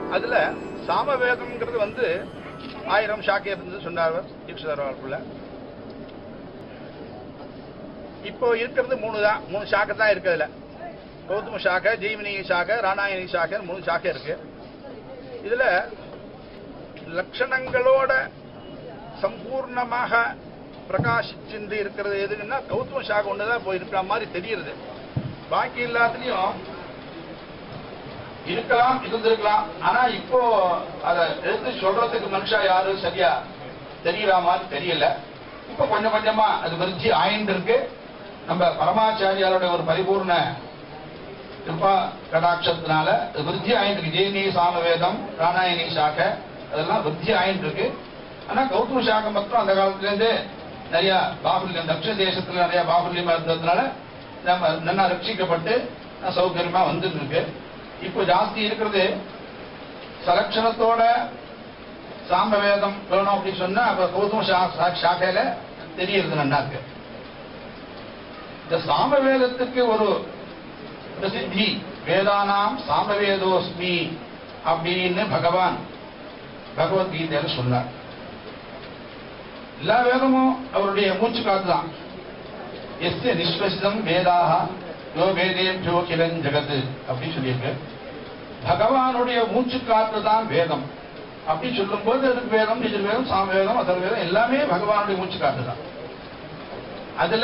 அதுல சாமவேதம்ங்கிறது வந்து ஆயிரம் சாக்கை இருந்து சொன்னார் தீட்சிதர் அவர்களுக்குள்ள இப்போ இருக்கிறது மூணு தான் மூணு சாக்கை தான் இருக்கு அதுல கௌதம சாக்கை ஜெய்மினி சாக்கை ராணாயணி சாக்கை மூணு சாக்கை இருக்கு இதுல லட்சணங்களோட சம்பூர்ணமாக பிரகாசிச்சுட்டு இருக்கிறது எதுன்னா கௌதம சாகை ஒண்ணுதான் போய் இருக்கிற மாதிரி தெரியுது பாக்கி எல்லாத்துலயும் இருக்கலாம் இருந்திருக்கலாம் ஆனா இப்போ அத எடுத்து சொல்றதுக்கு மனுஷா யாரும் சரியா தெரியற மாதிரி தெரியல இப்ப கொஞ்சம் கொஞ்சமா அது விருத்தி ஆயிண்டு இருக்கு நம்ம பரமாச்சாரியாரோட ஒரு பரிபூர்ண கிருபா கடாட்சத்தினால அது விருத்தி ஆயிட்டு இருக்கு ஜெயினி சாமவேதம் ராணாயணி சாக்கை அதெல்லாம் விருத்தி ஆயிட்டு இருக்கு ஆனா கௌதம சாகம் மட்டும் அந்த காலத்துல இருந்தே நிறைய பாபுல்யம் தட்சிண தேசத்துல நிறைய பாபுல்யமா இருந்ததுனால நம்ம நல்லா ரட்சிக்கப்பட்டு சௌகரியமா வந்துட்டு இருக்கு இப்போ ஜாஸ்தி இருக்கிறது சலட்சணத்தோட சாம்பவேதம் வேணும் அப்படின்னு சொன்னா அப்ப கௌதம சா- சா- சாக்கையில தெரியறது நல்லா இருக்கு இந்த சாமவேதத்துக்கு ஒரு பிரசித்தி வேதானாம் சாமவேதோஸ்மி அப்படின்னு பகவான் பகவத்கீதையில சொன்னார் எல்லா வேதமும் அவருடைய மூச்சு காத்துதான் எஸ்ய நிஸ்வசிதம் வேதாக யோ வேதேபியோ கிலன் ஜெகத் அப்படின்னு சொல்லியிருக்கு பகவானுடைய மூச்சு காத்து தான் வேதம் அப்படி சொல்லும்போது அதுக்கு வேதம் இது வேதம் சாமவேதம் அதர் வேதம் எல்லாமே பகவானுடைய மூச்சு காத்து தான் அதுல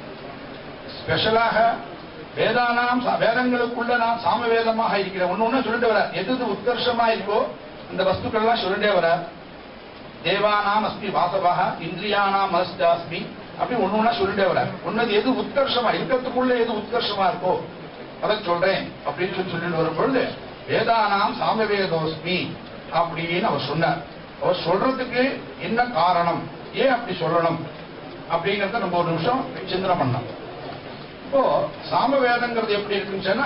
ஸ்பெஷலாக வேதானாம் சா- வேதங்களுக்குள்ள நான் சாமவேதமாக இருக்கிறேன் ஒண்ணு ஒண்ணு சொல்லிட்டு வர எது எது உத்கர்ஷமா இருக்கோ அந்த வஸ்துக்கள்லாம் சொல்லிட்டே வர தேவானாம் அஸ்மி வாசவா இந்திரியானாம் மனஸ்தாஸ்மி அப்படி ஒண்ணு ஒண்ணா சொல்லிட்டே வர ஒன்னது எது உத்கர்ஷமா இருக்கிறதுக்குள்ள எது உத்கர்ஷமா இருக்கோ அதை சொல்றேன் அப்படின்னு சொல்லி சொல்லிட்டு வரும் பொழுது வேதானாம் சாமவேதோஸ்மி அப்படின்னு அவர் சொன்னார் அவர் சொல்றதுக்கு என்ன காரணம் ஏன் அப்படி சொல்லணும் அப்படிங்கறத நம்ம ஒரு நிமிஷம் சிந்தனை பண்ணோம் இப்போ சாமவேதங்கிறது எப்படி இருக்குன்னு சொன்னா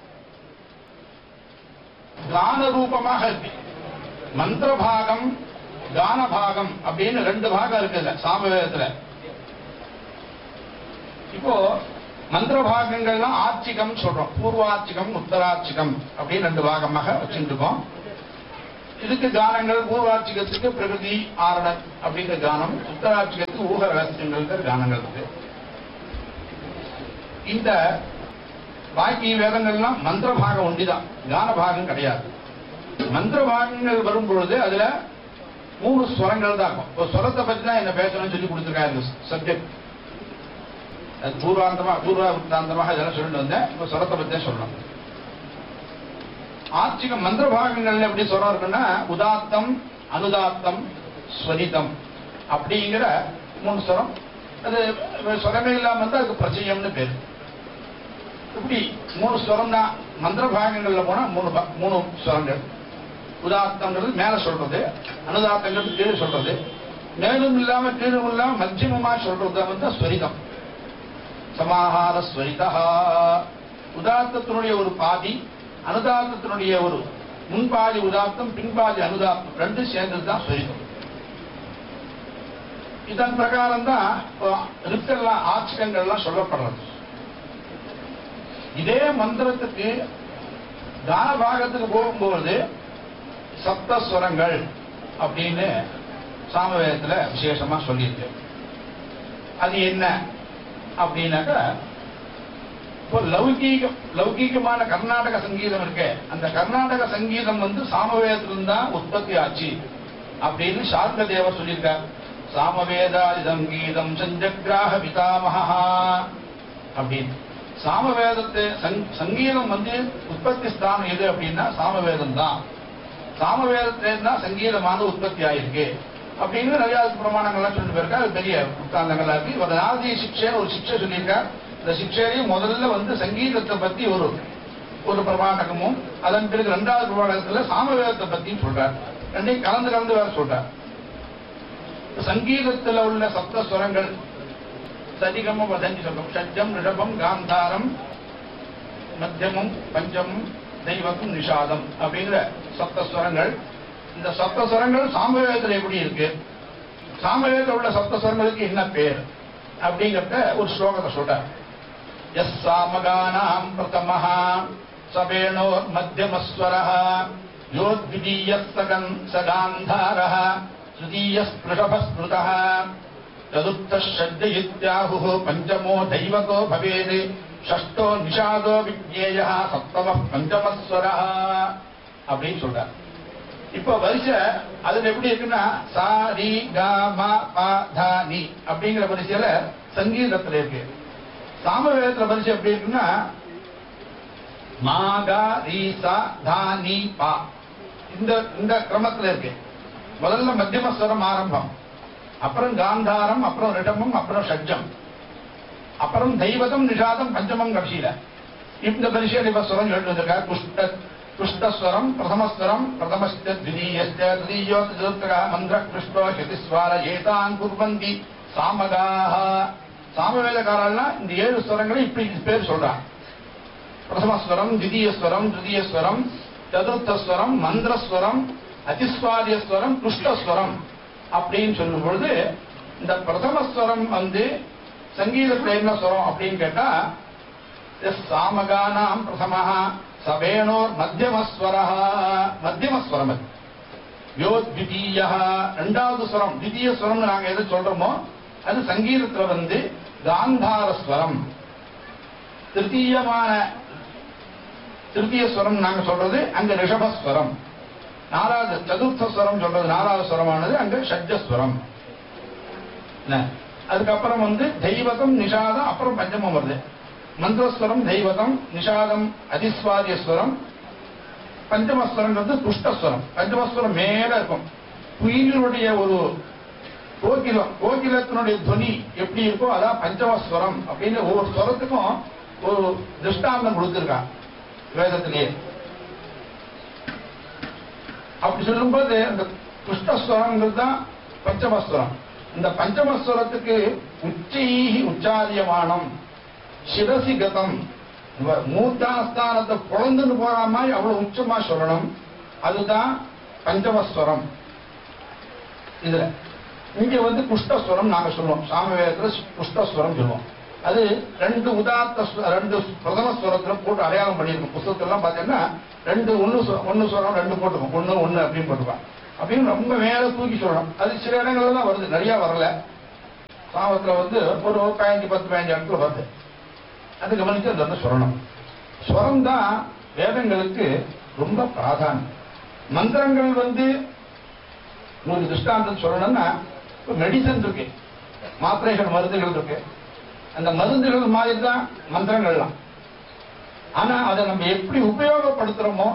கான ரூபமாக இருக்கு மந்திர பாகம் கான பாகம் அப்படின்னு ரெண்டு பாகம் இருக்குல்ல சாமவேதத்துல இப்போ மந்திர பாகங்கள்லாம் ஆர்ச்சிகம் சொல்றோம் பூர்வார்ச்சிகம் உத்தரார்ச்சிகம் அப்படின்னு ரெண்டு பாகமாக வச்சுட்டு இருக்கோம் இதுக்கு கானங்கள் பூர்வார்ச்சிகத்துக்கு பிரகதி ஆரணம் அப்படிங்கிற கானம் உத்தரார்ச்சிகத்துக்கு ஊக ரகசியங்கள் கானங்கள் இருக்கு இந்த பாக்கி வேதங்கள்லாம் மந்திர பாகம் ஒண்டிதான் கான பாகம் கிடையாது மந்திர பாகங்கள் வரும் பொழுது அதுல மூணு ஸ்வரங்கள் தான் இருக்கும் இப்போ ஸ்வரத்தை பத்தி தான் என்ன பேசணும்னு சொல்லி கொடுத்துருக்காரு இந்த சப்ஜெக்ட் அது பூர்வாந்தமா பூர்வ உத்தாந்தமாக இதெல்லாம் சொல்லிட்டு வந்தேன் இப்போ ஸ்வரத்தை பத்தி தான் சொல்லணும் ஆர்ச்சிக மந்திர பாகங்கள்ல எப்படி ஸ்வரம் இருக்குன்னா உதாத்தம் அனுதாத்தம் ஸ்வரிதம் அப்படிங்கிற மூணு ஸ்வரம் அது ஸ்வரமே இல்லாம இருந்தா அதுக்கு பிரச்சயம்னு பேரு இப்படி மூணு ஸ்வரம் தான் மந்திர பாகங்கள்ல போனா மூணு பா- மூணு ஸ்வரங்கள் உதாத்தங்கிறது மேல சொல்றது அனுதாத்தங்கிறது கீழே சொல்றது மேலும் இல்லாம கீழும் இல்லாம மத்தியமமா சொல்றது வந்து ஸ்வரிதம் சமாஹார ஸ்வரிதா உதாத்தத்தினுடைய ஒரு பாதி அனுதாத்தத்தினுடைய ஒரு முன்பாதி உதாத்தம் பின்பாதி அனுதாத்தம் ரெண்டு சேர்ந்தது தான் ஸ்வரிதம் இதன் பிரகாரம் தான் ரித்தெல்லாம் ஆச்சரியங்கள்லாம் சொல்லப்படுறது இதே மந்திரத்துக்கு தான பாகத்துக்கு போகும்போது சப்தஸ்வரங்கள் அப்படின்னு சாமவேதத்துல விசேஷமா சொல்லியிருக்கு அது என்ன அப்படின்னாக்கா இப்போ லௌகீகம் லௌகீகமான கர்நாடக சங்கீதம் இருக்கே அந்த கர்நாடக சங்கீதம் வந்து சாமவேதத்திலிருந்து தான் உற்பத்தி ஆச்சு அப்படின்னு சார்ந்த தேவர் சொல்லியிருக்கார் சாமவேதாதி சங்கீதம் சஞ்சக்ராக பிதாமகா அப்படின்னு சாமவேதத்தை சங்- சங்கீதம் வந்து உற்பத்தி ஸ்தானம் எது அப்படின்னா சாமவேதம் தான் சாமவேதத்திலேருந்து தான் சங்கீதமான உற்பத்தி ஆயிருக்கு அப்படின்னு நிறைய பிரமாணங்கள்லாம் சொல்லிட்டு போயிருக்கா அது பெரிய உத்தாந்தங்களா இருக்கு இவர் ஆதி சிக்ஷைன்னு ஒரு சிக்ஷை சொல்லியிருக்கார் இந்த சிக்ஷையிலையும் முதல்ல வந்து சங்கீதத்தை பத்தி ஒரு ஒரு பிரமாணகமும் அதன் பிறகு இரண்டாவது பிரமாணகத்துல சாமவேதத்தை பத்தியும் சொல்றார் ரெண்டையும் கலந்து கலந்து வேற சொல்றார் சங்கீதத்துல உள்ள சப்த ஸ்வரங்கள் சதிகம வதந்தி சொல்லும் ஷட்ஜம் ரிஷபம் காந்தாரம் மத்தியமும் பஞ்சமும் தெய்வத்தும் நிஷாதம் அப்படிங்கிற சப்தஸ்வரங்கள் இந்த சப்தஸ்வரங்கள் சாமவேதத்தில் எப்படி இருக்கு சாமவேதத்தில் உள்ள சப்தஸ்வரங்களுக்கு என்ன பேர் அப்படிங்கிறத ஒரு ஸ்லோகத்தை சொல்றார் எஸ் சாமகானாம் பிரதமஹ சவேணோர் மத்தியமஸ்வரஹ யோத்விதீயஸ்தகன் சகாந்தாரः तृतीयस्पृषभः स्मृतः चतुर्थः षड् इत्याहुः पञ्चमो दैवतो भवेत् षष्ठो निषादो विज्ञेयः சப்தமः பஞ்சமஸ்வரः அப்படின்னு சொல்றார் இப்போ வரிசை அதுல எப்படி இருக்குன்னா சா ரி க ம ப த நி அப்படிங்கிற வரிசையில சங்கீதத்துல இருக்கு சாமவேதத்துல வரிசை எப்படி இருக்குன்னா மா க ரி ச த நி பா இந்த இந்த கிரமத்துல இருக்கு முதல்ல மத்தியமஸ்வரம் ஆரம்பம் அப்புறம் காந்தாரம் அப்புறம் ரிடமம் அப்புறம் ஷட்ஜம் அப்புறம் தெய்வதம் நிஷாதம் பஞ்சமம் கடைசியில இந்த பரிசையில் இப்ப ஸ்வரம் எழுதி வந்திருக்கார் குஷ்ட குஷ்டஸ்வரம் பிரதமஸ்வரம் பிரதமஸ்த द्वितीयश्च तृतीयो चतुर्थः मन्त्रः कृष्णो शतिस्वार ஏதான் குர்வந்தி சாமகாக சாமவேதக்காரெல்லாம் இந்த ஏழு ஸ்வரங்களை இப்படி பேர் சொல்றாங்க பிரதமஸ்வரம் द्वितीयஸ்வரம் तृतीयஸ்வரம் சதுர்த்தஸ்வரம் மந்திரஸ்வரம் அதிஸ்வாரியஸ்வரம் குஷ்டஸ்வரம் அப்படின்னு சொல்லும் பொழுது இந்த பிரதமஸ்வரம் வந்து சங்கீதத்துல என்ன ஸ்வரம் அப்படின்னு கேட்டா எஸ் சாமகானாம் பிரதமஹ சபேணோர் மத்தியமஸ்வரஹ மத்தியமஸ்வரம் அது யோத்விதீய ரெண்டாவது ஸ்வரம் தித்தீய ஸ்வரம்னு நாங்க எது சொல்றோமோ அது சங்கீதத்துல வந்து காந்தார ஸ்வரம் திருத்தீயமான திருத்தீய ஸ்வரம் நாங்க சொல்றது அங்க ரிஷபஸ்வரம் நாலாவது சதுர்த்த ஸ்வரம் சொல்றது நாலாவது ஸ்வரமானது அங்க ஷட்ஜஸ்வரம் என்ன? அதுக்கப்புறம் வந்து தெய்வதம் நிஷாதம் அப்புறம் பஞ்சமம் வருது மந்திரஸ்வரம் தெய்வதம் நிஷாதம் அதிஸ்வாரியஸ்வரம் பஞ்சமஸ்வரங்கிறது துஷ்டஸ்வரம் பஞ்சமஸ்வரம் மேல இருக்கும் குயிலுடைய ஒரு கோகிலம் கோகிலத்தினுடைய துவனி எப்படி இருக்கோ அதான் பஞ்சமஸ்வரம் அப்படின்னு ஒவ்வொரு ஸ்வரத்துக்கும் ஒரு திருஷ்டாந்தம் கொடுத்திருக்கான் வேதத்திலேயே அப்படி சொல்லும்போது இந்த குஷ்டஸ்வரங்கிறது தான் பஞ்சமஸ்வரம் இந்த பஞ்சமஸ்வரத்துக்கு உச்சைஹி உச்சாரியமானம் சிரசி கதம் இவ- மூர்த்தானஸ்தானத்தை பொழந்துன்னு போற மாதிரி அவ்வளவு உச்சமா சொல்லணும் அதுதான் பஞ்சமஸ்வரம் இதுல இங்க வந்து குஷ்டஸ்வரம் நாங்க சொல்லுவோம் சாமவேதத்துல குஷ்டஸ்வரம் சொல்லுவோம் அது ரெண்டு உதாத்த ஸ்வ- ரெண்டு பிரதம ஸ்வரத்துல போட்டு அடையாளம் பண்ணியிருக்கோம் புத்தகத்தெல்லாம் பார்த்தீங்கன்னா ரெண்டு ஒன்னு சொ- ஒன்னு ஸ்வரம் ரெண்டு போட்டுக்கும் ஒன்னு ஒன்னு அப்படின்னு போட்டுப்பான் அப்படின்னு ரொம்ப மேல தூக்கி சொல்லணும் அது சில இடங்கள்ல தான் வருது நிறைய வரல சாமத்துல வந்து ஒரு பதினஞ்சு பத்து பதினஞ்சு இடத்துல வருது அது கவனிச்சு அந்த இடத்துல சொல்லணும் ஸ்வரம் தான் வேதங்களுக்கு ரொம்ப பிராதானியம் மந்திரங்கள் வந்து ஒரு திருஷ்டாந்தம் சொல்லணும்னா இப்ப மெடிசன் இருக்கு மாத்திரைகள் மருந்துகள் இருக்கு அந்த மருந்துகள் மாதிரி தான் மந்திரங்கள்லாம் ஆனா அதை நம்ம எப்படி உபயோகப்படுத்துறோமோ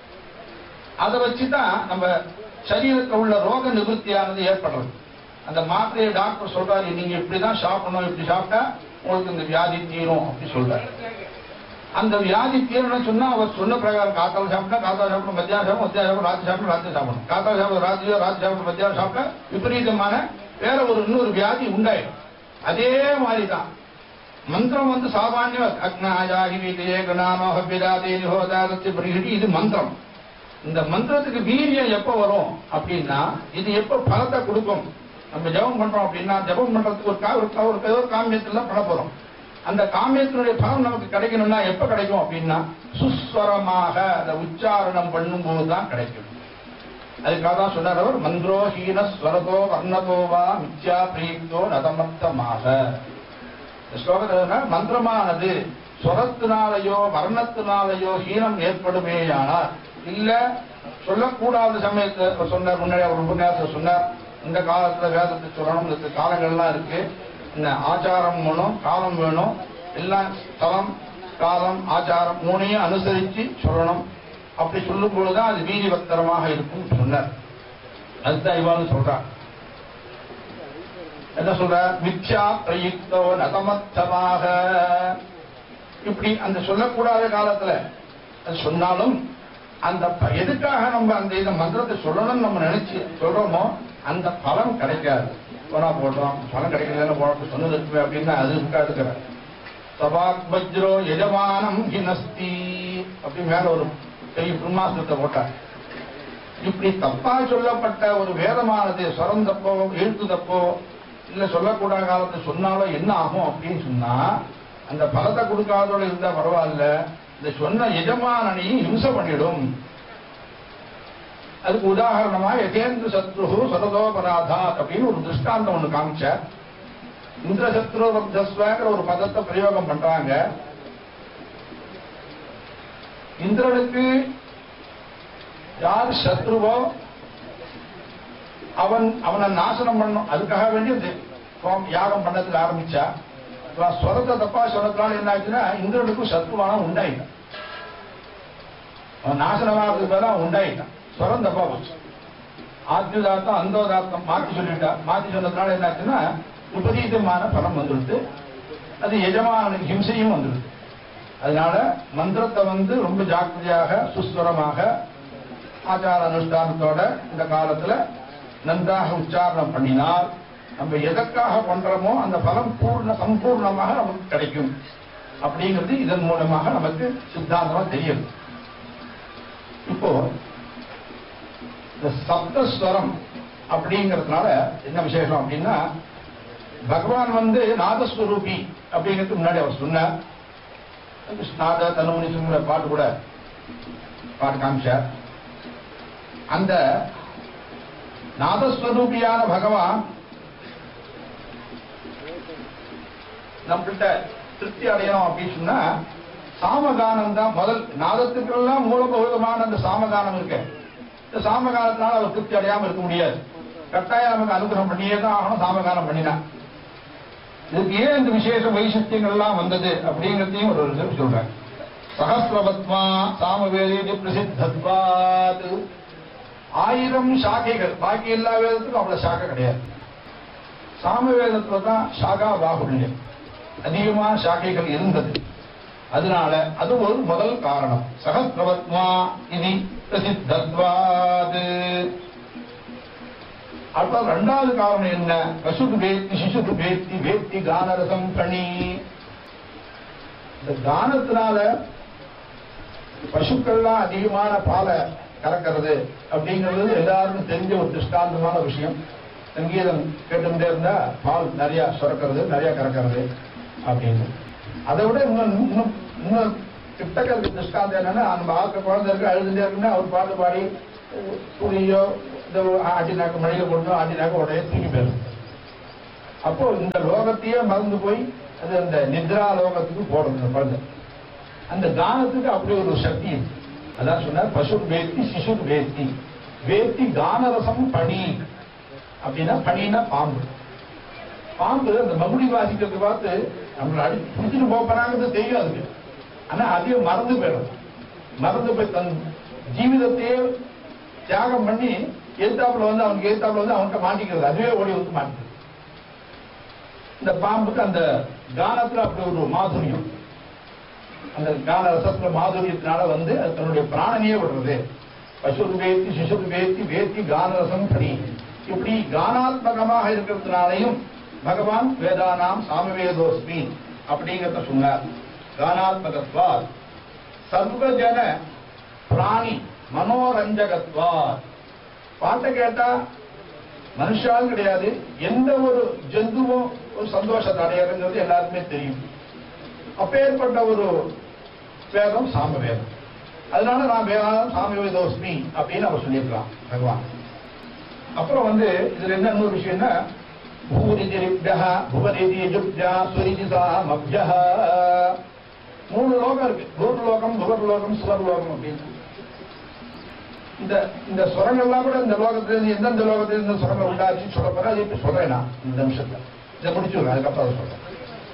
அதை வச்சு தான் நம்ம சரீரத்தில் உள்ள ரோக நிவர்த்தியானது ஏற்படுறது அந்த மாத்திரையை டாக்டர் சொல்றாரு நீங்க இப்படிதான் சாப்பிடணும் இப்படி சாப்பிட்டா உங்களுக்கு இந்த வியாதி தீரும் அப்படி சொல்றாரு அந்த வியாதி தீரணும்னு சொன்னா அவர் சொன்ன பிரகாரம் காத்தால சாப்பிட்டா காத்தால சாப்பிடணும் மத்தியானம் சாப்பிடணும் மத்தியானம் சாப்பிடணும் ராத்திரி சாப்பிடணும் ராத்திரி சாப்பிடணும் காத்தால சாப்பிடணும் ராத்திரியோ ராத்திரி சாப்பிடணும் மத்தியானம் சாப்பிட்டா விபரீதமான வேற ஒரு இன்னொரு வியாதி உண்டாயிடும் அதே மாதிரி தான் மந்திரம் வந்து சாமானிய அக்னாயாகி வீட்டியே கணானோக பிராதே நிகோதாரத்தி பரிகிடி இது மந்திரம் இந்த மந்திரத்துக்கு வீரியம் எப்ப வரும் அப்படின்னா இது எப்ப பலத்தை கொடுக்கும் நம்ம ஜெபம் பண்றோம் அப்படின்னா ஜெபம் பண்றதுக்கு ஒரு கா- ஒரு கா- ஒரு ஏதோ ஒரு காமியத்துல பண்ண போறோம் அந்த காமியத்தினுடைய பலம் நமக்கு கிடைக்கணும்னா எப்ப கிடைக்கும் அப்படின்னா சுஸ்வரமாக அந்த உச்சாரணம் பண்ணும்போது தான் கிடைக்கும் அதுக்காக தான் சொன்னார் அவர் மந்திரோஹீன ஸ்வரதோ வர்ணதோவா மித்யா பிரீத்தோ நதமத்தமாக இந்த ஸ்லோகத்தில் மந்திரமானது ஸ்வரத்தினாலேயோ வர்ணத்தினாலேயோ ஹீனம் ஏற்படுமேயானால் இல்ல சொல்லக்கூடாத சமயத்தை அவர் சொன்னார் முன்னாடி அவர் உபன்யாசம் சொன்னார் இந்த காலத்துல வேதத்தை சொல்லணும் இந்த காலங்கள்லாம் இருக்கு இந்த ஆச்சாரம் வேணும் காலம் வேணும் எல்லாம் ஸ்தலம் காலம் ஆச்சாரம் மூணையும் அனுசரிச்சு சொல்லணும் அப்படி சொல்லும் பொழுதுதான் அது வீதிபத்திரமாக இருக்கும் சொன்னார் அதுதான் இவ்வாறு சொல்றார் என்ன சொல்ற மித்யா பிரயுக்தோ நதமத்தமாக இப்படி அந்த சொல்லக்கூடாத காலத்துல அது சொன்னாலும் அந்த ப- எதுக்காக நம்ம அந்த இந்த மந்திரத்தை சொல்லணும்னு நம்ம நினைச்சு சொல்றோமோ அந்த பலன் கிடைக்காது போனா போடுறோம் பலன் கிடைக்கலன்னு போட்டு சொன்னது இருக்கு அப்படின்னா அது இருக்காதுக்கிற சபாக் வஜ்ரோ எஜமானம் ஹினஸ்தி அப்படி மேல ஒரு பெரிய பிரம்மாஸ்திரத்தை போட்டார் இப்படி தப்பா சொல்லப்பட்ட ஒரு வேதமானது ஸ்வரம் தப்போ எழுத்து தப்போ இல்ல சொல்லக்கூடாத காலத்தை சொன்னாலும் என்ன ஆகும் அப்படின்னு சொன்னா அந்த பலத்தை கொடுக்காதோட இருந்தா பரவாயில்ல இந்த சொன்ன எஜமானனையும் ஹிம்சை பண்ணிடும் அதுக்கு உதாரணமா யதேந்திர சத்ரு சததோபராதாத் அப்படின்னு ஒரு திருஷ்டாந்தம் ஒண்ணு காமிச்சார் இந்திர சத்ரு வப்தஸ்வங்கிற ஒரு பதத்தை பிரயோகம் பண்றாங்க இந்திரனுக்கு யார் சத்ருவோ அவன் அவனை நாசனம் பண்ணும் அதுக்காக வேண்டி இந்த ஹோம் யாகம் பண்ணதுக்கு ஆரம்பிச்சா இவன் ஸ்வரத்தை தப்பா சொன்னதுனால என்ன ஆச்சுன்னா இந்திரனுக்கும் சத்ருவான உண்டாயிட்டான் அவன் நாசனமாகிறதுக்கு பதிலாக உண்டாயிட்டான் ஸ்வரம் தப்பா போச்சு ஆத்யுதாத்தம் அந்தோதாத்தம் மாத்தி சொல்லிட்டா மாத்தி சொன்னதுனால என்ன ஆச்சுன்னா விபரீதமான பலம் வந்துடுது அது எஜமானுக்கு ஹிம்சையும் வந்துடுது அதனால மந்திரத்தை வந்து ரொம்ப ஜாக்கிரதையாக சுஸ்வரமாக ஆச்சார அனுஷ்டானத்தோட இந்த காலத்துல நன்றாக உச்சாரணம் பண்ணினால் நம்ம எதற்காக பண்றோமோ அந்த பலம் பூர்ண சம்பூர்ணமாக நமக்கு கிடைக்கும் அப்படிங்கிறது இதன் மூலமாக நமக்கு சித்தாந்தமா தெரியும் இப்போ இந்த சப்தஸ்வரம் அப்படிங்கிறதுனால என்ன விசேஷம் அப்படின்னா பகவான் வந்து நாதஸ்வரூபி அப்படிங்கிறதுக்கு முன்னாடி அவர் சொன்னார் நாத தனுமுனிசுங்கிற பாட்டு கூட பாட்டு காமிச்சார் அந்த நாதஸ்வரூபியான பகவான் நம்மகிட்ட திருப்தி அடையணும் அப்படின்னு சொன்னா சாமகானம் தான் முதல் நாதத்துக்கெல்லாம் மூலபூதமான அந்த சாமகானம் இருக்கு இந்த சாமகானத்தினால அவர் திருப்தி அடையாம இருக்க முடியாது கட்டாயம் நமக்கு அனுகிரகம் பண்ணியே தான் ஆகணும் சாமகானம் பண்ணினா இதுக்கு ஏன் இந்த விசேஷ வைசிஷ்டியங்கள் எல்லாம் வந்தது அப்படிங்கிறதையும் ஒரு விஷயம் சொல்றேன் சகசிரபத்மா சாமவேதி பிரசித்தத்வாத் ஆயிரம் சாக்கைகள் பாக்கி எல்லா வேதத்துக்கும் அவ்வளவு சாக்கை கிடையாது சாமவேதத்துல தான் சாகா பாகுல்யம் அதிகமான சாக்கைகள் இருந்தது அதனால அது ஒரு முதல் காரணம் சகசிரபத்மா இது பிரசித்தத்வாது அடுத்த ரெண்டாவது காரணம் என்ன பசுடு வேத்தி சிசுடு வேத்தி வேத்தி கானரசம் பணி இந்த கானத்தினால பசுக்கள்லாம் அதிகமான பாலை கறக்கிறது அப்படிங்கிறது எல்லாருக்கும் தெரிஞ்ச ஒரு திருஷ்டாந்தமான விஷயம் சங்கீதம் கேட்டுக்கிட்டே இருந்தா பால் நிறைய சுரக்கிறது நிறைய கறக்கிறது அப்படின்னு அதை விட இன்னும் இன்னும் இன்னும் கிட்டக்க இருக்க திருஷ்டாந்தம் என்னன்னா நம்ம ஆக்க குழந்தை இருக்கு அழுதுட்டே இருக்குன்னா அவர் பாட்டு பாடி துணியோ இந்த ஆட்டினாக்க மழையில கொண்டு ஆட்டினாக்க உடனே தூக்கி போயிடும் அப்போ இந்த லோகத்தையே மறந்து போய் அது அந்த நித்ரா லோகத்துக்கு போடும் இந்த குழந்தை அந்த கானத்துக்கு அப்படி ஒரு சக்தி இருக்கு அதான் சொன்னார் பசு வேத்தி சிசு வேத்தி வேத்தி கானரசம் பணி அப்படின்னா பணினா பாம்பு பாம்பு அந்த மகுடி வாசிக்கிறத பார்த்து நம்மளை அடி பிடிச்சிட்டு போறாங்கிறது தெரியும் அதுக்கு ஆனா அதையும் மறந்து போயிடும் மறந்து போய் தன் ஜீவிதத்தையே தியாகம் பண்ணி எதிர்த்தாப்புல வந்து அவனுக்கு எதிர்த்தாப்புல வந்து அவன்கிட்ட மாட்டிக்கிறது அதுவே ஓடி வந்து மாட்டிக்கிறது இந்த பாம்புக்கு அந்த கானத்துல அப்படி ஒரு மாதுரியம் அந்த கான ரசத்துல மாதுரியத்தினால வந்து அது தன்னுடைய பிராணனையே விடுறது பசுரு வேத்தி சிசுரு வேத்தி வேத்தி கானரசம் பணி இப்படி கானாத்மகமாக இருக்கிறதுனாலையும் பகவான் வேதானாம் சாமவேதோஸ்மி அப்படிங்கிறத சொன்னார் கானாத்மகத்வார் சர்வஜன பிராணி மனோரஞ்சகத்வார் பாட்டை கேட்டா மனுஷாலும் கிடையாது எந்த ஒரு ஜந்துவும் ஒரு சந்தோஷத்தை அடையிறங்கிறது எல்லாருக்குமே தெரியும் அப்பேற்பட்ட ஒரு வேதம் சாம வேதம் அதனால நான் வேதாந்தம் சாமவேதோஸ்மி அப்படின்னு அவர் சொல்லியிருக்கலாம் பகவான் அப்புறம் வந்து இதுல என்ன இன்னொரு விஷயம்னா பூரிதி ரிப்யா புவரிதி ஜுப்யா சுரிதி சாமப்யா மூணு லோகம் இருக்கு பூர்லோகம் புவர்லோகம் சுவர்லோகம் அப்படின்னு இந்த இந்த சுரங்கள்லாம் கூட இந்த லோகத்திலிருந்து எந்தெந்த லோகத்திலிருந்து இந்த சுரங்கள் உண்டாச்சுன்னு சொல்ல போறேன் அது இப்ப சொல்றேன் நான் இந்த நிமிஷத்துல இதை முடிச்சுடுறேன் அதுக்கப்புறம் அதை சொல்றேன்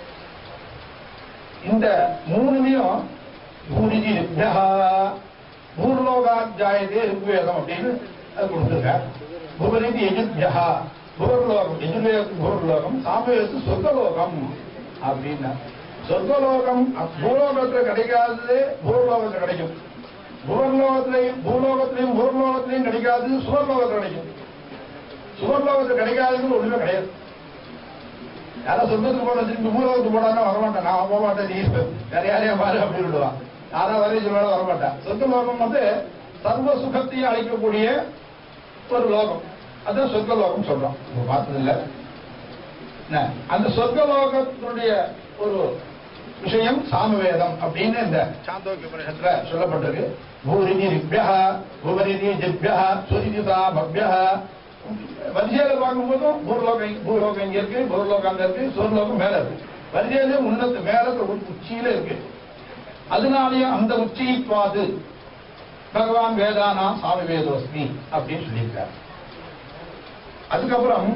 இந்த மூணுலையும் பூரிஜி ரிப்யா பூர்லோகாத்தியாயதே ரிக்வேதம் அப்படின்னு அது கொடுத்துருக்க புவரிதி எஜுத்யா புவர்லோகம் எஜுர்வேதத்து புவர்லோகம் சாமவேதத்து சொர்க்கலோகம் அப்படின்னா சொர்க்கலோகம் பூலோகத்துல கிடைக்காதது பூர்லோகத்துல கிடைக்கும் புவர்லோகத்திலையும் பூலோகத்திலையும் பூர்லோகத்திலையும் கிடைக்காதது சுவர்லோகத்தில் கிடைக்கும் சுவர்லோகத்தில் கிடைக்காதது ஒண்ணுமே கிடையாது யாரோ சொந்தத்துக்கு போன திரும்பி பூலோகத்துக்கு போனாலும் வரமாட்டேன் நான் போக மாட்டேன் நீ வேற யாரையா பாரு அப்படின்னு விடுவான் யாரா வரையும் சொல்லுவாலும் வரமாட்டேன் சொந்த லோகம் வந்து சர்வ சுகத்தையும் அளிக்கக்கூடிய ஒரு லோகம் அதான் சொர்க்க லோகம் சொல்றோம் நம்ம பார்த்தது இல்ல என்ன, அந்த சொர்க்க லோகத்தினுடைய ஒரு விஷயம் சாமவேதம் அப்படின்னு இந்த சாந்தோக்கிய உபனிஷத்துல சொல்லப்பட்டிருக்கு பூரிதி ரிப்யா பூபரிதி ஜிப்யா சுரிதிதா பவ்யா வரிசையில பார்க்கும்போதும் பூர்லோகம் பூர்லோகம் இங்க இருக்கு பூர்லோகம் அங்க இருக்கு சூர்லோகம் மேல இருக்கு வரிசையிலே உன்னத்து மேல ஒரு உச்சியில இருக்கு அதனாலேயே அந்த உச்சியித்வாது பகவான் வேதானா சாமி வேதோஸ்மி அப்படின்னு சொல்லியிருக்காரு அதுக்கப்புறம்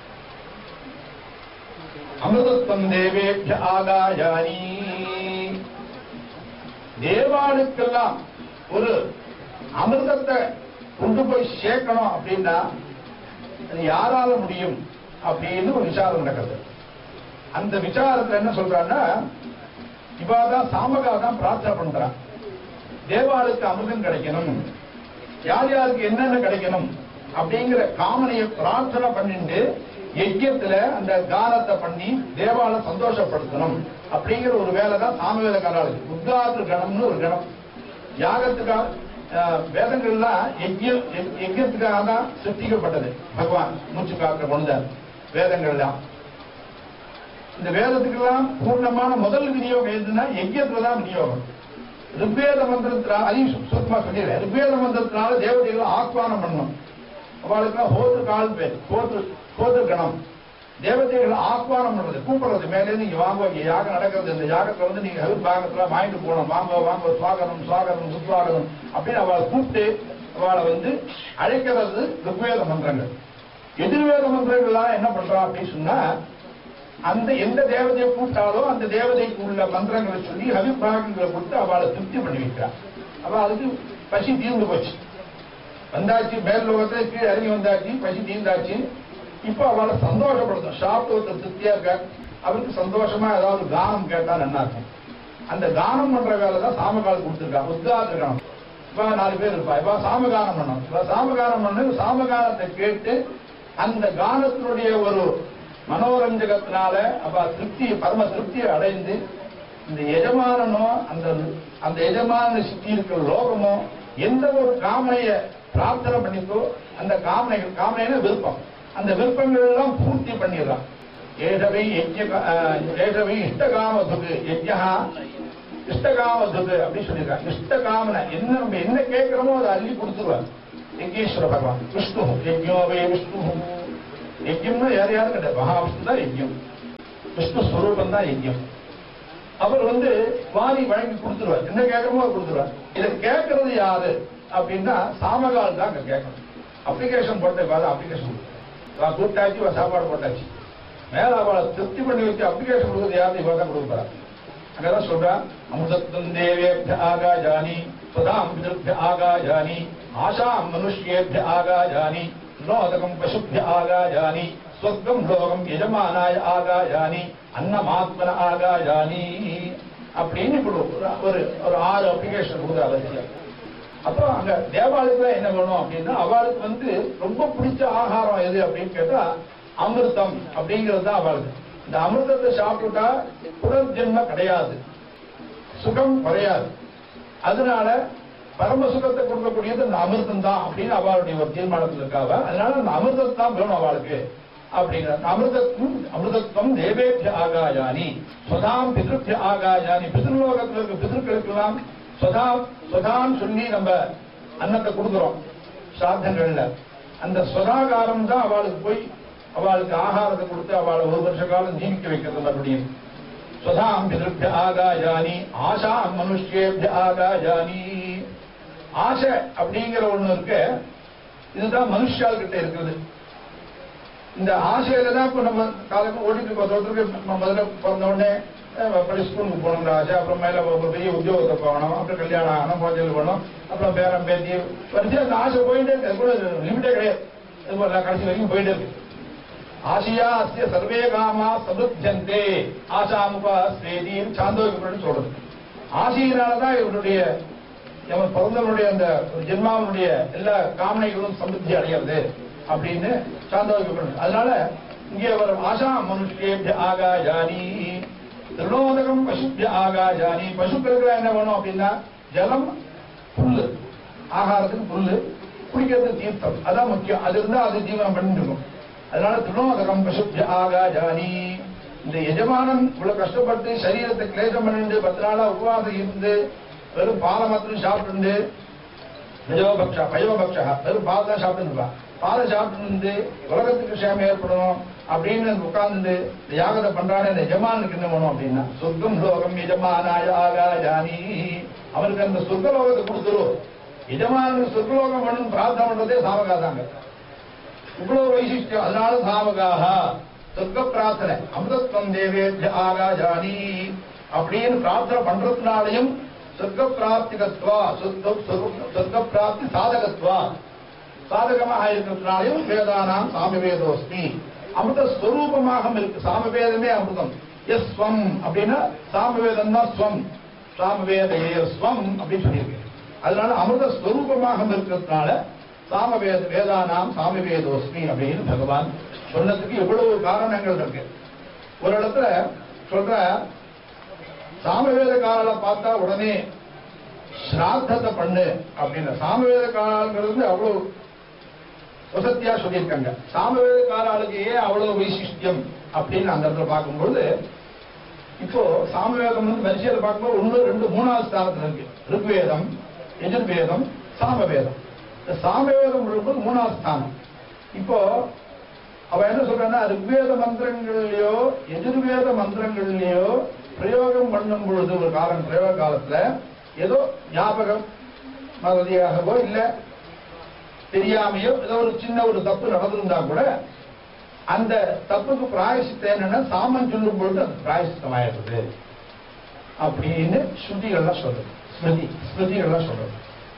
அமிர்தத்வம் தேவேபிய ஆகாயானி தேவாளுக்கெல்லாம் ஒரு அமிர்தத்தை கொண்டு போய் சேர்க்கணும் அப்படின்னா அது யாரால முடியும் அப்படின்னு ஒரு விசாரம் நடக்குது அந்த விசாரத்துல என்ன சொல்றான்னா இவாதான் சாமகா தான் பிரார்த்தனை பண்றான் தேவாளுக்கு அமிர்தம் கிடைக்கணும் யார் யாருக்கு என்னென்ன கிடைக்கணும் அப்படிங்கிற காமனையை பிரார்த்தனை பண்ணிட்டு யஜ்யத்துல அந்த கானத்தை பண்ணி தேவால சந்தோஷப்படுத்தணும் அப்படிங்கிற ஒரு வேலை தான் சாமவேத கலாளுக்கு உத்காத்து கணம்னு ஒரு கணம் யாகத்துக்காக அஹ், வேதங்கள்லாம் யஜ்யம் யஜ்- யஜ்யத்துக்காக தான் சிருஷ்டிக்கப்பட்டது பகவான் மூச்சு காக்க கொண்டார் வேதங்கள்லாம் இந்த வேதத்துக்கெல்லாம் பூர்ணமான முதல் விநியோகம் எதுன்னா யஜ்யத்துல தான் விநியோகம் ரிக்வேத மந்திரத்தினால அதையும் சு- சுருக்கமா சொல்லிடுறேன் ரிக்வேத மந்திரத்தினால தேவதைகளை ஆக்வானம் பண்ணணும் அவளுக்கு ஹோது கால் பேர் ஹோது ஹோது கணம் தேவதைகளை ஆக்வானம் பண்றது கூப்பிடுறது மேலே நீங்க வாங்க இங்க யாகம் நடக்கிறது இந்த யாகத்துல வந்து நீங்க ஹெல்ப் பாகத்துல வாங்கிட்டு போகணும் வாங்க வாங்க சுவாகனம் சுவாகனம் சுஸ்வாகனம் அப்படின்னு அவளை கூப்பிட்டு அவளை வந்து அழைக்கிறது ரிக்வேத மந்திரங்கள் எதிர்வேத மந்திரங்கள்லாம் என்ன பண்றா அப்படின்னு சொன்னா அந்த எந்த தேவதையை கூப்பிட்டாலோ அந்த தேவதைக்கு உள்ள மந்திரங்களை சொல்லி அபிப்பிராயங்களை கொடுத்து அவளை திருப்தி பண்ணி வைக்கிறான் அவ அதுக்கு பசி தீர்ந்து போச்சு வந்தாச்சு மேல் லோகத்தை கீழே இறங்கி வந்தாச்சு பசி தீர்ந்தாச்சு இப்ப அவளை சந்தோஷப்படுத்தும் சாப்பிட்டு ஒருத்தர் திருப்தியா இருக்க அவருக்கு சந்தோஷமா ஏதாவது கானம் கேட்டா நல்லா இருக்கும் அந்த கானம் பண்ற வேலை தான் சாமகால் கொடுத்துருக்கா உத்காத்திருக்கணும் இப்ப நாலு பேர் இருப்பா இப்ப சாமகானம் பண்ணணும் இப்ப சாமகானம் பண்ணு சாமகானத்தை கேட்டு அந்த கானத்தினுடைய ஒரு மனோரஞ்சகத்தினால அப்ப திருப்தி பரம திருப்தியை அடைந்து இந்த எஜமானனோ அந்த அந்த எஜமான சுத்தி இருக்கிற லோகமோ எந்த ஒரு காமனைய பிரார்த்தனை பண்ணிக்கோ அந்த காமனைகள் காமனைன விருப்பம் அந்த விருப்பங்கள் எல்லாம் பூர்த்தி பண்ணிடலாம் ஏஷவை யஜ்ய ஏஷவை இஷ்டகாமதுக்கு யஜ்யா இஷ்டகாமதுக்கு அப்படின்னு சொல்லியிருக்காங்க இஷ்டகாமனை என்ன நம்ம என்ன கேட்கிறோமோ அதை அள்ளி கொடுத்துருவார் யஜ்யேஸ்வர பகவான் விஷ்ணு யஜ்யோவே விஷ்ணு யஜ்யம்னா யார் யாரும் கிடையாது மகாவிஷ்ணு தான் யஜ்யம் விஷ்ணு ஸ்வரூபம் தான் யஜ்யம் அவர் வந்து வாரி வழங்கி கொடுத்துருவார் என்ன கேட்கறமோ அதை கொடுத்துருவார் இதை கேட்கறது யாரு அப்படின்னா சாமகால் தான் அங்க கேட்கணும் அப்ளிகேஷன் போட்ட வேலை அப்ளிகேஷன் வா கூப்பிட்டாச்சு வா சாப்பாடு போட்டாச்சு மேல அவளை திருப்தி பண்ணி வச்சு அப்ளிகேஷன் கொடுக்குறது யாரு இவ தான் கொடுக்க போறா அங்கதான் சொல்றான் அமிர்தத்வம் தேவேபிய ஆகாஜானி சுதாம் பிதృభ్య ஆகாஜானி ஆஷாம் மனுஷ்யேபிய ஆகாஜானி நோதகம் பசுபிய ஆகாஜானி ஸ்வர்க்கம் லோகம் எஜமானாய ஆகாஜானி அன்னமாத்மன ஆகாஜானி அப்படின்னு இப்படி ஒரு- ஒரு ஒரு ஆறு அப்ளிகேஷன் கொடுக்குற அவசியம் அப்போ அங்க தேவாலயத்துல என்ன வேணும் அப்படின்னா அவளுக்கு வந்து ரொம்ப பிடிச்ச ஆகாரம் எது அப்படின்னு கேட்டா அமிர்தம் அப்படிங்கிறது தான் அவளுக்கு இந்த அமிர்தத்தை சாப்பிட்டுட்டா புனர்ஜென்ம கிடையாது சுகம் குறையாது அதனால பரம சுகத்தை கொடுக்கக்கூடியது இந்த அமிர்தம் தான் அப்படின்னு அவளுடைய ஒரு தீர்மானத்தில் இருக்காவ அதனால அந்த அமிர்தம் தான் வேணும் அவளுக்கு அப்படிங்கிற அந்த அமிர்தத்துவம் அமிர்தத்துவம் தேவேபிய ஆகாயானி சுதாம் பிதிருப்பிய ஆகாயானி பிதிர்லோகத்தில் இருக்க பிதிருக்களுக்கெல்லாம் சுதா சுதான்னு சொல்லி நம்ம அன்னத்தை கொடுக்குறோம் சாத்தங்கள்ல அந்த சுதாகாரம் தான் அவளுக்கு போய் அவளுக்கு ஆகாரத்தை கொடுத்து அவளை ஒரு வருஷ காலம் ஜீவிக்க வைக்கிறது மறுபடியும் சுதாம் பிதிருப்பிய ஆகாயானி ஆஷாம் மனுஷ்யேபிய ஆகாயானி ஆசை அப்படிங்கிற ஒண்ணு இருக்கு இதுதான் மனுஷால் கிட்ட இருக்குது இந்த ஆசையில தான் இப்ப நம்ம காலத்துல ஓடிட்டு இருக்கோம் ஒருத்தருக்கு ம- முதல்ல பிறந்த உடனே அஹ், படி ஸ்கூலுக்கு போகணுங்கிற ஆசை அப்புறம் மேல ஒரு பெரிய உத்தியோகத்தை போகணும் அப்புறம் கல்யாணம் ஆகணும் குழந்தைகள் போகணும் அப்புறம் பேரம் பேத்தி வரிசையா அந்த ஆசை போயிட்டே இருக்கு அது கூட லிமிட்டே கிடையாது அது போல கடைசி வரைக்கும் போயிட்டே இருக்கு ஆசியா அஸ்ய சர்வே காமா சமுத்தியந்தே ஆசாமுபாஸ்வேதின்னு சாந்தோகிபுரன் சொல்றது ஆசையினாலதான் இவருடைய இவன் பிறந்தவனுடைய அந்த ஜென்மாவனுடைய எல்லா காமனைகளும் சமுத்தி அடைகிறது அப்படின்னு சாந்தோகிபுரன் அதனால இங்கே அவர் ஆசா மனுஷேபிய ஆகாஜானி திருணோதகம் பசுபிய ஆகாஜானி பசுக்களுக்கு என்ன வேணும் அப்படின்னா ஜலம் புல்லு ஆகாரத்துக்கு புல்லு குடிக்கிறதுக்கு தீர்த்தம் அதான் முக்கியம் அது இருந்தா அது ஜீவனம் பண்ணிட்டு இருக்கும் அதனால திருணோதகம் பசுபிய ஆகாஜானி இந்த எஜமானன் இவ்வளவு கஷ்டப்பட்டு சரீரத்தை கிளேசம் பண்ணிட்டு பத்து நாளா உபவாசம் இருந்து வெறும் பாலை மாத்திரம் சாப்பிட்டு நிஜோபக்ஷா பயோபக்ஷா வெறும் பால் தான் சாப்பிட்டு பாலை சாப்பிட்டு இருந்து உலகத்துக்கு க்ஷேமம் ஏற்படணும் அப்படின்னு உட்கார்ந்து இந்த யாகத்தை பண்றானே இந்த எஜமானுக்கு என்ன வேணும் அப்படின்னா சொர்க்கம் லோகம் எஜமானாய ஆகாஜானி அவனுக்கு அந்த சொர்க்க லோகத்தை கொடுத்துரும் எஜமானுக்கு சொர்க்கலோகம் வேணும்னு பிரார்த்தனை பண்றதே சாமகாதாங்க இவ்வளவு வைசிஷ்டியம் அதனால சாமகாக சொர்க்க பிரார்த்தனை அமிர்தத்வம் தேவேத்ய ஆகாஜானி அப்படின்னு பிரார்த்தனை பண்றதுனாலையும் சொர்க்க பிராப்திகத்வா சொர்க்க- சொர்க்க- சொர்க்க பிராப்தி சாதகத்வா சாதகமாக இருக்கிறதுனாலையும் வேதானாம் சாமவேதோஸ்மி அமிர்த ஸ்வரூபமாக இருக்கு சாமவேதமே அமிர்தம் எஸ் ஸ்வம் அப்படின்னா சாமவேதம் தான் ஸ்வம் சாமவேத ஸ்வம் அப்படின்னு சொல்லியிருக்கு அதனால அமிர்த ஸ்வரூபமாக இருக்கிறதுனால சாமவேத வேதானாம் சாமவேதோஸ்மி அப்படின்னு பகவான் சொன்னதுக்கு எவ்வளவு காரணங்கள் இருக்கு ஒரு இடத்துல சொல்ற சாமவேத காலால பார்த்தா உடனே ஸ்ராத்தத்தை பண்ணு அப்படின்னு சாமவேத காலாங்கிறது அவ்வளவு வசத்தியா சொல்லியிருக்காங்க சாமவேத காலாளுக்கு ஏன் அவ்வளவு வைசிஷ்டியம் அப்படின்னு அந்த இடத்துல பார்க்கும்போது இப்போ சாமவேதம் வந்து வரிசையில் பார்க்கும்போது ஒன்று ரெண்டு மூணாவது ஸ்தானத்துல இருக்கு ருக்வேதம் எஜுர்வேதம் சாமவேதம் இந்த சாமவேதம் இருக்கும்போது மூணாவது ஸ்தானம் இப்போ அவ என்ன சொல்றான்னா ருக்வேத மந்திரங்கள்லயோ எதிர்வேத மந்திரங்கள்லயோ பிரயோகம் பண்ணும் பொழுது ஒரு காலம் பிரயோக காலத்துல ஏதோ ஞாபகம் மறதியாகவோ இல்ல தெரியாமையோ ஏதோ ஒரு சின்ன ஒரு தப்பு நடந்திருந்தா கூட அந்த தப்புக்கு பிராயசித்தம் என்னன்னா சாமன் சொல்லும் பொழுது அது பிராயசித்தம் ஆயிடுது அப்படின்னு ஸ்ருதிகள்லாம் சொல்றது ஸ்மிருதி ஸ்மிருதிகள்லாம் சொல்றது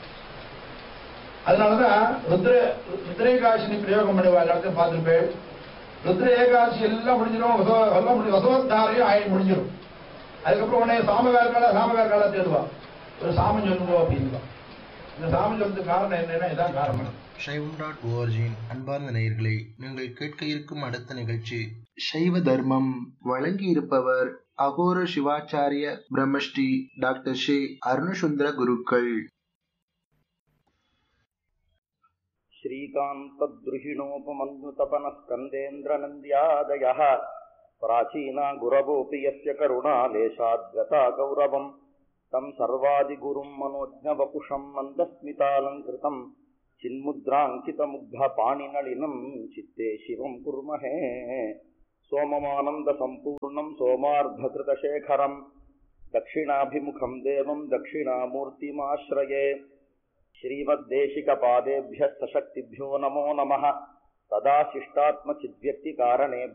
அதனாலதான் ருத்ர ருத்ர ஏகாசினி பிரயோகம் பண்ணுவா எல்லாத்தையும் பார்த்துருப்பேன் ருத்ர ஏகாசி எல்லாம் முடிஞ்சிடும் வசவ- எல்லாம் முடிஞ்சு வசவத்தாரையும் ஆயி முடிஞ்சிடும் அதுக்கப்புறம் உடனே சாமவேர் கால சாமவேர் கால தேடுவா ஒரு சாமம் சொல்லுவோ அப்படின்வா இந்த சாமம் சொல்றதுக்கு காரணம் என்னன்னா இதான் காரணம் சைவம் டாட் ஓஆர்ஜியின் அன்பார்ந்த நேயர்களே நீங்கள் கேட்க இருக்கும் அடுத்த நிகழ்ச்சி சைவ தர்மம் வழங்கி இருப்பவர் அகோர சிவாச்சாரிய பிரம்மஸ்ரீ டாக்டர் ஷே அருணசுந்தர குருக்கள் श्रीकान्तद्रुहिणोपमन्युतपनस्कन्देन्द्रनन्द्यादयः प्राचीना गुरवोऽपि यस्य करुणालेशाद्गता गौरवम् तम् सर्वादिगुरुम् मनोज्ञवपुषम् मन्दस्मितालङ्कृतम् चिन्मुद्राङ्कितमुग्धपाणिनलिनम् चित्ते शिवम् कुर्महे सोममानन्दसम्पूर्णम् सोमार्धकृतशेखरम् दक्षिणाभिमुखम् देवम् दक्षिणामूर्तिमाश्रये श्रीमद्देशिकपादेभ्यः सशक्तिभ्यो नमो नमः सदा शिष्टात्मचिद्व्यक्तिकारणे